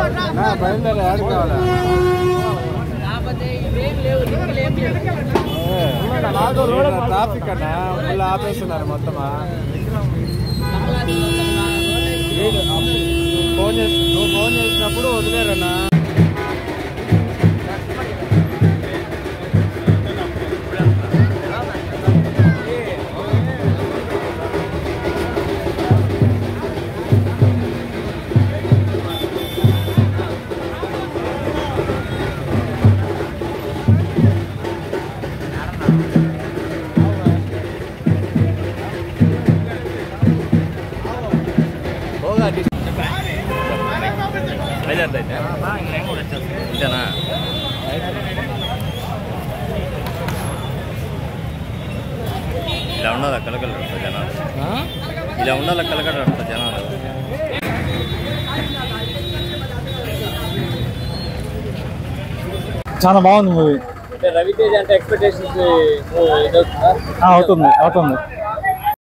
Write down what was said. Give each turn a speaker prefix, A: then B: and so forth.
A: బయలుదేరి యాడ్ కావాలా ట్రాఫిక్ అన్నా ఫుల్ ఆపేస్తున్నారు మొత్తమా వీడు ఫోన్ చేసి నువ్వు ఫోన్ చేసినప్పుడు వదిలేరన్నా
B: బయలుదేరుతా ఇంతేనా ఇలా ఉండాలి కలకల జనాలు ఇలా ఉండాలి కలకడ జనాలు
C: చాలా బాగుంది మూవీ
A: రవితేజ అంటే ఎక్స్పెక్టేషన్స్
C: అవుతుంది అవుతుంది